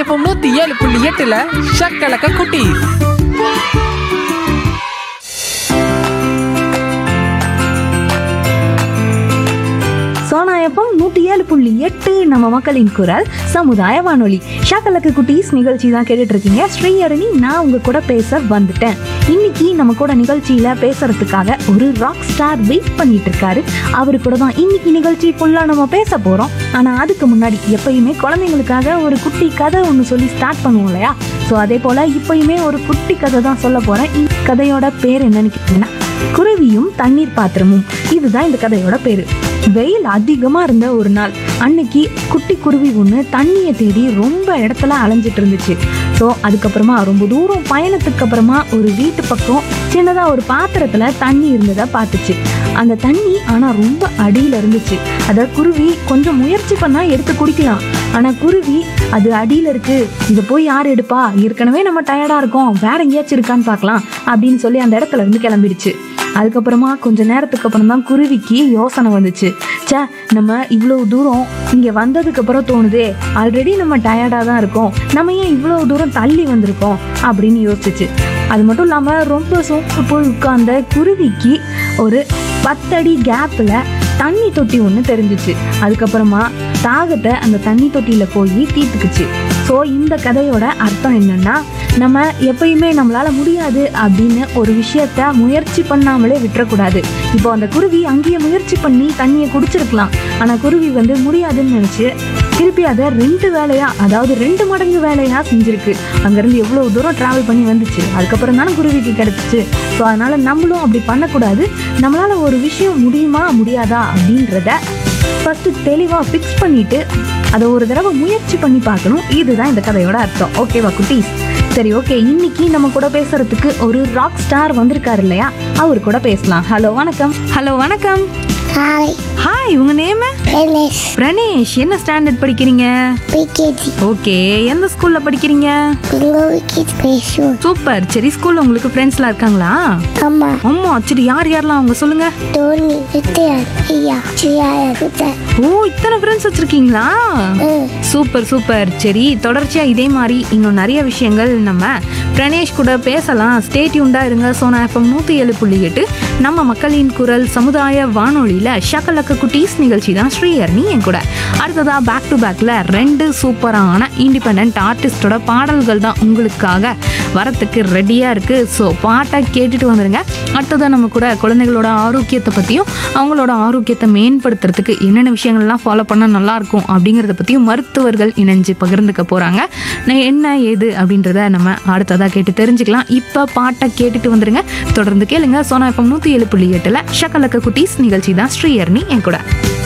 FM நூத்தி ஏழு புள்ளி எட்டுல ஷக்கலக்க குட்டி சோனா எஃப்எம் நூற்றி ஏழு புள்ளி எட்டு நம்ம மக்களின் குரல் சமுதாய வானொலி ஷாக்கலக்கு குட்டீஸ் நிகழ்ச்சி தான் கேட்டுட்டு இருக்கீங்க ஸ்ரீஹரணி நான் உங்க கூட பேச வந்துட்டேன் இன்னைக்கு நம்ம கூட நிகழ்ச்சியில பேசுறதுக்காக ஒரு ராக் ஸ்டார் வெயிட் பண்ணிட்டு இருக்காரு அவரு கூட தான் இன்னைக்கு நிகழ்ச்சி ஃபுல்லா நம்ம பேச போறோம் ஆனா அதுக்கு முன்னாடி எப்பயுமே குழந்தைங்களுக்காக ஒரு குட்டி கதை ஒன்று சொல்லி ஸ்டார்ட் பண்ணுவோம் இல்லையா ஸோ அதே போல இப்பயுமே ஒரு குட்டி கதை தான் சொல்ல போறேன் இந்த கதையோட பேர் என்னன்னு கேட்டீங்கன்னா குருவியும் தண்ணீர் பாத்திரமும் இதுதான் இந்த கதையோட பேரு வெயில் அதிகமா இருந்த ஒரு நாள் அன்னைக்கு குட்டி குருவி ஒன்று தண்ணியை தேடி ரொம்ப இடத்துல அலைஞ்சிட்டு இருந்துச்சு ஸோ அதுக்கப்புறமா ரொம்ப தூரம் பயணத்துக்கு அப்புறமா ஒரு வீட்டு பக்கம் சின்னதா ஒரு பாத்திரத்துல தண்ணி இருந்ததை பார்த்துச்சு அந்த தண்ணி ஆனா ரொம்ப அடியில இருந்துச்சு அத குருவி கொஞ்சம் முயற்சி பண்ணா எடுத்து குடிக்கலாம் ஆனா குருவி அது அடியில இருக்கு இதை போய் யார் எடுப்பா ஏற்கனவே நம்ம டயர்டா இருக்கோம் வேற எங்கேயாச்சும் இருக்கான்னு பார்க்கலாம் அப்படின்னு சொல்லி அந்த இடத்துல இருந்து கிளம்பிடுச்சு அதுக்கப்புறமா கொஞ்ச நேரத்துக்கு அப்புறம் தான் குருவிக்கு யோசனை வந்துச்சு ச்சே நம்ம இவ்வளவு தூரம் இங்கே வந்ததுக்கு அப்புறம் தோணுதே ஆல்ரெடி நம்ம டயர்டாக தான் இருக்கோம் நம்ம ஏன் இவ்வளவு தூரம் தள்ளி வந்திருக்கோம் அப்படின்னு யோசிச்சுச்சு அது மட்டும் இல்லாமல் ரொம்ப சோப்பு போய் உட்கார்ந்த குருவிக்கு ஒரு பத்தடி கேப்பில் தண்ணி தொட்டி ஒன்று தெரிஞ்சிச்சு அதுக்கப்புறமா தாகத்தை அந்த தண்ணி தொட்டியில் போய் தீர்த்துக்குச்சு ஸோ இந்த கதையோட அர்த்தம் என்னன்னா நம்ம எப்பயுமே நம்மளால முடியாது அப்படின்னு ஒரு விஷயத்த முயற்சி பண்ணாமலே விட்டுறக்கூடாது இப்போ அந்த குருவி அங்கேயே முயற்சி பண்ணி தண்ணியை குடிச்சிருக்கலாம் ஆனால் குருவி வந்து முடியாதுன்னு நினச்சி திருப்பி அதை ரெண்டு வேலையா அதாவது ரெண்டு மடங்கு வேலையா செஞ்சிருக்கு அங்கேருந்து எவ்வளோ தூரம் ட்ராவல் பண்ணி வந்துச்சு அதுக்கப்புறம் தானே குருவிக்கு கிடச்சிச்சு ஸோ அதனால நம்மளும் அப்படி பண்ணக்கூடாது நம்மளால ஒரு விஷயம் முடியுமா முடியாதா அப்படின்றத ஃபர்ஸ்ட் தெளிவாக ஃபிக்ஸ் பண்ணிட்டு அதை ஒரு தடவை முயற்சி பண்ணி பார்க்கணும் இதுதான் இந்த கதையோட அர்த்தம் ஓகேவா குட்டீஸ் சரி ஓகே இன்னைக்கு நம்ம கூட பேசுறதுக்கு ஒரு ராக் ஸ்டார் வந்திருக்காரு இல்லையா அவர் கூட பேசலாம் ஹலோ வணக்கம் ஹலோ வணக்கம் ஹாய் ஹாய் உங்க நேம் கணேஷ் பிரணேஷ் என்ன ஸ்டாண்டர்ட் படிக்கிறீங்க பிகேஜி ஓகே எந்த ஸ்கூல்ல படிக்கிறீங்க உங்க விக்கெட் பேசும் சூப்பர் சரி ஸ்கூல்ல உங்களுக்கு ஃப்ரெண்ட்ஸ்லாம் இருக்காங்களா அம்மா ஆமா சரி யார் யாரெல்லாம் அவங்க சொல்லுங்க தோனி நித்யா ஐயா சியா குத்தர் ஓ இத்தனை ஃப்ரெண்ட்ஸ் வச்சிருக்கீங்களா சூப்பர் சூப்பர் சரி தொடர்ச்சியா இதே மாதிரி இன்னும் நிறைய விஷயங்கள் நம்ம பிரணேஷ் கூட பேசலாம் ஸ்டேட்யூண்டா இருங்க சோனா எஃப்எம் நூத்தி ஏழு புள்ளி எட்டு நம்ம மக்களின் குரல் சமுதாய வானொலியில ஷக்கலக்க குட்டீஸ் நிகழ்ச்சி தான் ஸ்ரீஹர்னி என் கூட அடுத்ததா பேக் டு பேக்ல ரெண்டு சூப்பரான இண்டிபெண்ட் ஆர்டிஸ்டோட பாடல்கள் தான் உங்களுக்காக வரத்துக்கு ரெடியா இருக்கு ஸோ பாட்டை கேட்டுட்டு வந்துருங்க அடுத்ததான் நம்ம கூட குழந்தைகளோட ஆரோக்கியத்தை பத்தியும் அவங்களோட ஆரோக்கியத்தை மேம்படுத்துறதுக்கு என்னென்ன விஷயங்கள்லாம் ஃபாலோ பண்ணால் நல்லா இருக்கும் அப்படிங்கிறத பற்றியும் மருத்துவர்கள் இணைஞ்சு பகிர்ந்துக்க போகிறாங்க நான் என்ன ஏது அப்படின்றத நம்ம அடுத்ததாக கேட்டு தெரிஞ்சுக்கலாம் இப்போ பாட்டை கேட்டுட்டு வந்துருங்க தொடர்ந்து கேளுங்க சோனா எஃப்எம் நூற்றி ஏழு புள்ளி எட்டில் ஷக்கலக்க குட்டீஸ் நிகழ்ச்சி தான் ஸ்ரீயர்னி என் கூட